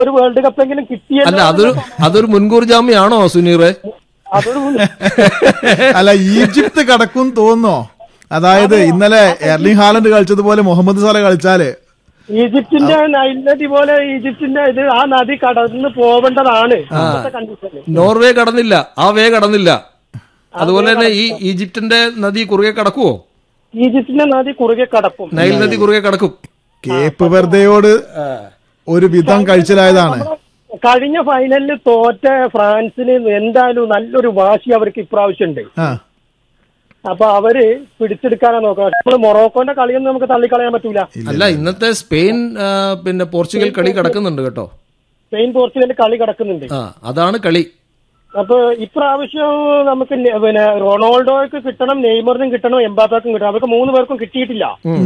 ഒരു world cup എങ്കിലും അല്ല കിട്ടിയല്ലോ അതൊരു അതൊരു മുൻകൂർ ജാമ്യാണോ സുനീറെ അതൊരു അല്ല ഈജിപ്ത് കടക്കും തോന്നുന്നോ അതായത് ഇന്നലെ എർലിംഗ് ഹാലൻഡ് കളിച്ചതുപോലെ മുഹമ്മദ് സാല കളിച്ചാല് ഈജിപ്തിന്റെ നൈൽ നദി പോലെ ഈജിപ്തിന്റെ ഇത് ആ നദി കടന്ന് പോവേണ്ടതാണ് ഇപ്പോഴത്തെ കണ്ടീഷനിൽ നോർവേ കടന്നില്ല ആ വേ കടന്നില്ല അതുപോലെ തന്നെ ഈ ഈജിപ്തിന്റെ നദി കുറുകെ കടക്കുവോ ഈജിപ്തിന്റെ നദി കുറുകെ കടക്കും നൈൽ നദി കുറുകെ കടക്കും കേപ്പ് വെർദയോട് ഒരു വിധം കഴിച്ചിലായതാണ് കഴിഞ്ഞ ഫൈനലിൽ തോറ്റ ഫ്രാൻസിന് എന്തായാലും നല്ലൊരു വാശി അവർക്ക് ഇപ്രാവശ്യം ഉണ്ട് ആ അപ്പൊ അവര് പിടിച്ചെടുക്കാനാ നോക്കുക നമ്മള് മൊറോക്കോന്റെ കളിയൊന്നും നമുക്ക് തള്ളിക്കളയാൻ പറ്റൂല അല്ല ഇന്നത്തെ സ്പെയിൻ ആ, പിന്നെ പോർച്ചുഗൽ കളി കിടക്കുന്നുണ്ട് കേട്ടോ സ്പെയിൻ പോർച്ചുഗലിൽ കളി കിടക്കുന്നുണ്ട് ആ അതാണ് കളി അപ്പൊ ഇപ്രാവശ്യം നമുക്ക് നെ- പിന്നെ റൊണാൾഡോയ്ക്ക് കിട്ടണം നെയ്മറിനും കിട്ടണം എംബാപ്പയ്ക്കും കിട്ടണം അവർക്ക് മൂന്ന് പേർക്കും കിട്ടിയിട്ടില്ല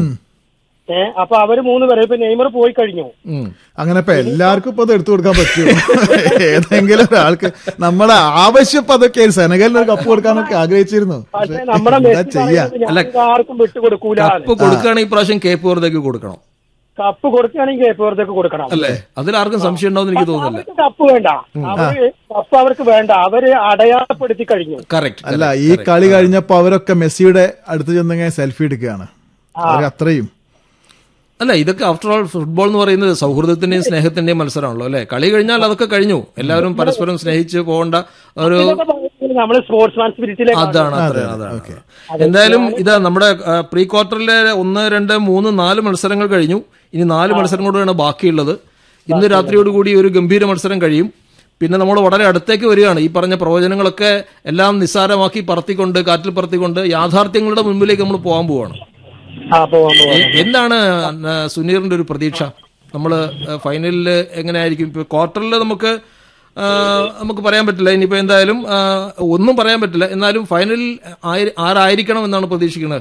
ഏഹ് അപ്പൊ അവര് മൂന്ന് പേര് ഇപ്പൊ നെയ്മർ പോയി കഴിഞ്ഞു ഉം. അങ്ങനെ ഇപ്പൊ എല്ലാവർക്കും ഇപ്പൊ അത് എടുത്തു കൊടുക്കാൻ പറ്റുമോ ഏതെങ്കിലും ഒരാൾക്ക് നമ്മുടെ ആവശ്യം ഇപ്പൊ അതൊക്കെ സെനഗലിന് ഒരു കപ്പ് കൊടുക്കാനൊക്കെ ആഗ്രഹിച്ചിരുന്നു പക്ഷെ നമ്മുടെ എന്താ മെസ്സി ചെയ്യാ പറയുന്നത് ഞങ്ങൾക്ക് ആർക്കും വിട്ടുകൊടുക്കൂല കപ്പ് കൊടുക്കുകയാണെങ്കിൽ ഇപ്രാവശ്യം കേപ്പ് വെറുതേക്ക് കൊടുക്കണം കപ്പ് കൊടുക്കുകയാണെങ്കിൽ കേപ്പവർക്ക് കൊടുക്കണം അല്ലേ അതിലാർക്കും സംശയം ഉണ്ടാവും എനിക്ക് തോന്നുന്നില്ല അവർക്ക് കപ്പ് വേണ്ട അവര് കപ്പ് അവർക്ക് വേണ്ട അവര് അടയാളപ്പെടുത്തി കഴിഞ്ഞു കറക്റ്റ് അല്ല ഈ കളി കഴിഞ്ഞപ്പോ അവരൊക്കെ മെസ്സിയുടെ അടുത്ത് ചെന്നെങ്കിൽ സെൽഫി എടുക്കുകയാണ് അവർ അത്രയും അല്ല ഇതൊക്കെ ആഫ്റ്റർ ഓൾ ഫുട്ബോൾ എന്ന് പറയുന്നത് സൗഹൃദത്തിന്റെയും സ്നേഹത്തിന്റെയും മത്സരമാണല്ലോ അല്ലെ കളി കഴിഞ്ഞാൽ അതൊക്കെ കഴിഞ്ഞു എല്ലാവരും പരസ്പരം സ്നേഹിച്ച് പോകേണ്ട ഒരു ഇതൊക്കെ പറയുന്നത് നമ്മള് സ്പോർട്സ്മാൻ സ്പിരിറ്റിലേക്ക് അതാണ് അത്രയാണ് അതാണ് എന്തായാലും ഇതാ നമ്മുടെ പ്രീ ക്വാർട്ടറിലെ ഒന്ന് രണ്ട് മൂന്ന് നാല് മത്സരങ്ങൾ കഴിഞ്ഞു ഇനി നാല് മത്സരം കൂടെയാണ് ബാക്കിയുള്ളത് ഇന്ന് രാത്രിയോടുകൂടി ഒരു ഗംഭീര മത്സരം കഴിയും പിന്നെ നമ്മൾ വളരെ അടുത്തേക്ക് വരികയാണ് ഈ പറഞ്ഞ പ്രവചനങ്ങളൊക്കെ എല്ലാം നിസ്സാരമാക്കി പറത്തിക്കൊണ്ട് കാറ്റിൽ പറത്തിക്കൊണ്ട് യാഥാർത്ഥ്യങ്ങളുടെ മുൻപിലേക്ക് നമ്മൾ പോകാൻ പോവാണ് ആ പോവാം പോവാം എ- എന്താണ് ആ, സുനീറിന്റെ ഒരു പ്രതീക്ഷ നമ്മൾ ഫൈനലിൽ എങ്ങനെയായിരിക്കും ഇപ്പൊ ക്വാർട്ടറിൽ നമുക്ക് ആ, നമുക്ക് പറയാൻ പറ്റില്ല ഇനിയിപ്പോ എന്തായാലും ആ, ഒന്നും പറയാൻ പറ്റില്ല എന്നാലും ഫൈനലിൽ ആയി- ആരായിരിക്കണം എന്നാണ് പ്രതീക്ഷിക്കുന്നത്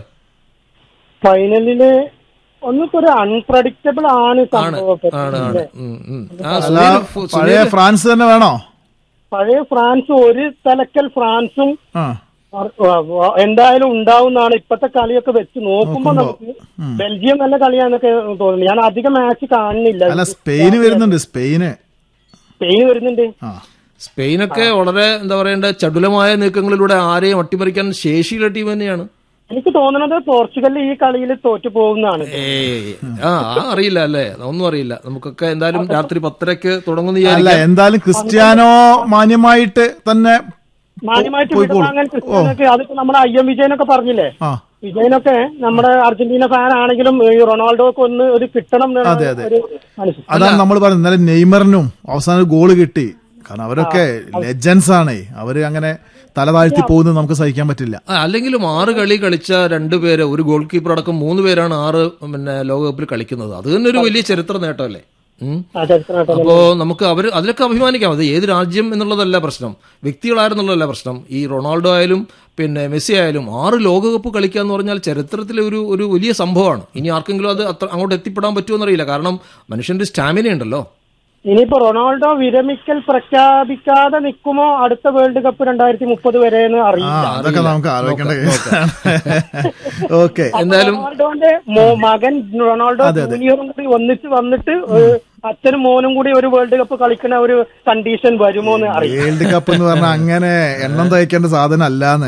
ഫൈനലില് ഒന്നിപ്പോ ഒരു അൺപ്രഡിക്റ്റബിൾ ആണ് ആണ് സംഭവം ആണ് ആണ് ഉം, ഉം. ആ, അല്ല സുനീൽ ഫു- പഴയ സുനീൽ ഫ്രാൻസ് തന്നെ വേണോ പഴയ ഫ്രാൻസ് ഒരു തലക്കൽ ഫ്രാൻസും ആ ആ, എന്തായാലും ഉണ്ടാവുന്നതാണ് ഇപ്പത്തെ കളിയൊക്കെ വെച്ച് നോക്കുമ്പോ നമുക്ക് ബെൽജിയം നല്ല കളിയാന്നൊക്കെ തോന്നുന്നു ഞാൻ അധികം മാച്ച് കാണുന്നില്ല അല്ല സ്പെയിന് വരുന്നുണ്ട് സ്പെയിന് സ്പെയിൻ വരുന്നുണ്ട് ആ സ്പെയിനൊക്കെ വളരെ എന്താ പറയണ്ട ചടുലമായ നീക്കങ്ങളിലൂടെ ആരെയും അട്ടിമറിക്കാൻ ശേഷിയുള്ള ടീം തന്നെയാണ് എനിക്ക് തോന്നുന്നത് പോർച്ചുഗൽ ഈ കളിയിൽ തോറ്റു പോകുന്നതാണ് ഏയ് ആ ആ, അറിയില്ല അല്ലേ ഒന്നും അറിയില്ല നമുക്കൊക്കെ എന്തായാലും രാത്രി പത്തരക്ക് തുടങ്ങുന്ന അല്ല വിചാരിക്കാം എന്തായാലും ക്രിസ്ത്യാനോ മാന്യമായിട്ട് തന്നെ മാന്യമായിട്ട് പോയിക്കോളും. വിടവാങ്ങാൻ ക്രിസ്ത്യാനൊക്കെ അതിപ്പോ നമ്മുടെ ഐ എം വിജയനൊക്കെ പറഞ്ഞില്ലേ ആ വിജയനൊക്കെ നമ്മുടെ അർജന്റീന ഫാൻ ആണെങ്കിലും ഈ റൊണാൾഡോക്ക് ഒന്ന് ഒരു കിട്ടണം എന്നാണ് അതെ, അതെ. ഒരു മനസ്സ് അതാണ് നമ്മൾ പറയുന്നത് ഇന്നലെ നെയ്മറിനും അവസാനം ഗോള് കിട്ടി കാരണം അവരൊക്കെ ലെജൻസ് ആണ് അവര് അങ്ങനെ തല താഴ്ത്തി പോകുന്നത് നമുക്ക് സഹിക്കാൻ പറ്റില്ല ആ, അല്ലെങ്കിലും ആറ് കളി കളിച്ച രണ്ടുപേര് ഒരു ഗോൾ കീപ്പർ അടക്കം മൂന്ന് പേരാണ് ആറ് പിന്നെ ലോകകപ്പിൽ കളിക്കുന്നത് അത് തന്നെ ഒരു വലിയ ചരിത്ര നേട്ടമല്ലേ ഉം. ആ ചരിത്രമായിട്ട് അപ്പോ നമുക്ക് അവർ അതിലൊക്കെ അഭിമാനിക്കാം അത് ഏത് രാജ്യം എന്നുള്ളതല്ല പ്രശ്നം വ്യക്തികളായിരുന്നുള്ളതല്ല പ്രശ്നം ഈ റൊണാൾഡോ ആയാലും പിന്നെ മെസ്സി ആയാലും ആറ് ലോകകപ്പ് കളിക്കുക എന്ന് പറഞ്ഞാൽ ചരിത്രത്തിലെ ഒരു ഒരു വലിയ സംഭവമാണ് ഇനി ആർക്കെങ്കിലും അത് അത്ര അങ്ങോട്ട് എത്തിപ്പെടാൻ പറ്റുമോ എന്നറിയില്ല കാരണം മനുഷ്യന്റെ സ്റ്റാമിന ഉണ്ടല്ലോ ഇനിയിപ്പോ റൊണാൾഡോ വിരമിക്കൽ പ്രഖ്യാപിക്കാതെ നിൽക്കുമോ അടുത്ത വേൾഡ് കപ്പ് രണ്ടായിരത്തി മുപ്പത് വരെ എന്ന് ആ അറിയില്ല അതൊക്കെ നമുക്ക് ആലോചിക്കേണ്ട കേസാണ് ഓക്കെ എന്തായാലും റൊണാൾഡോന്റെ മോ- മകൻ റൊണാൾഡോ ജൂനിയറും കൂടി ഒന്നിച്ച് വന്നിട്ട് ഒരു അച്ഛനും മോനും കൂടി ഒരു വേൾഡ് കപ്പ് കളിക്കുന്ന ഒരു കണ്ടീഷൻ വരുമോ എന്ന് അറിയില്ല വേൾഡ് കപ്പ് എന്ന് പറഞ്ഞാൽ അങ്ങനെ എണ്ണം തയ്ക്കേണ്ട സാധനം അല്ലാന്ന്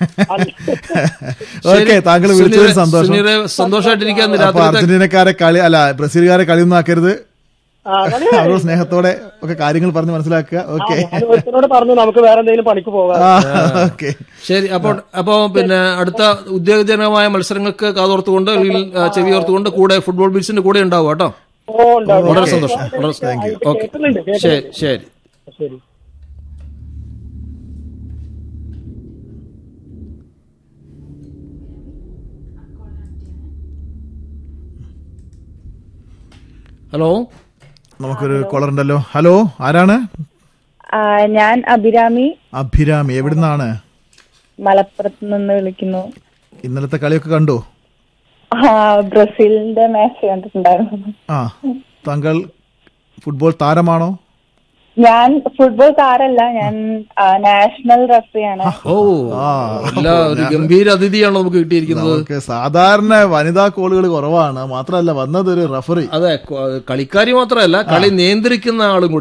ഓക്കെ താങ്കൾ വിളിച്ചതിൽ സന്തോഷം സുനീറെ സന്തോഷമായിട്ടിരിക്കാൻ അപ്പൊ രാത്രി അർജന്റീനക്കാരെ കളി അല്ല ബ്രസീലുകാരെ കളിയൊന്നും ആക്കരുത് ആ, കളി അവരോട് സ്നേഹത്തോടെ ഒക്കെ കാര്യങ്ങൾ പറഞ്ഞ് മനസ്സിലാക്കുക ഓക്കെ ഞാൻ ഒരുത്തനോട് പറഞ്ഞു നമുക്ക് വേറെ എന്തെങ്കിലും പണിക്ക് പോകാം ഓക്കെ ശരി അപ്പോൾ അപ്പോ പിന്നെ അടുത്ത ഉദ്യോഗജനകമായ മത്സരങ്ങൾക്ക് കാതോർത്തുകൊണ്ട് അല്ലെങ്കിൽ ആ, ചെവിയോർത്തുകൊണ്ട് കൂടെ ഫുട്ബോൾ ബീച്ചിന്റെ കൂടെ ഉണ്ടാവും കേട്ടോ ഓ ഉണ്ടാവും വളരെ സന്തോഷം വളരെ ഓക്കെ കേൾക്കുന്നുണ്ട് ശരി കേൾക്കുന്നുണ്ട്. ശരി ശരി ഹലോ നമുക്കൊരു കോളർ ഉണ്ടല്ലോ ഹലോ ആരാണ് ആ, ഞാൻ അഭിരാമി അഭിരാമി എവിടുന്നാണ് മലപ്പുറത്ത് നിന്ന് വിളിക്കുന്നു ഇന്നലത്തെ കളിയൊക്കെ കണ്ടോ ആ, ബ്രസീലിന്റെ മാച്ച് കണ്ടിട്ടുണ്ടായിരുന്നു ആ താങ്കൾ ഫുട്ബോൾ താരമാണോ ഞാൻ ഫുട്ബോൾ താരല്ല ഞാൻ ആ, നാഷണൽ റഫറിയാണ് ഓ അല്ല ഒരു ഗംഭീര അതിഥിയാണോ നമുക്ക് കിട്ടിയിരിക്കുന്നത് നമുക്ക് സാധാരണ വനിതാ കോളുകൾ കുറവാണ് മാത്രമല്ല വന്നത് ഒരു റഫറി അതെ കൊ- കളിക്കാരി മാത്രമല്ല കളി നിയന്ത്രിക്കുന്ന ആളും കൂടി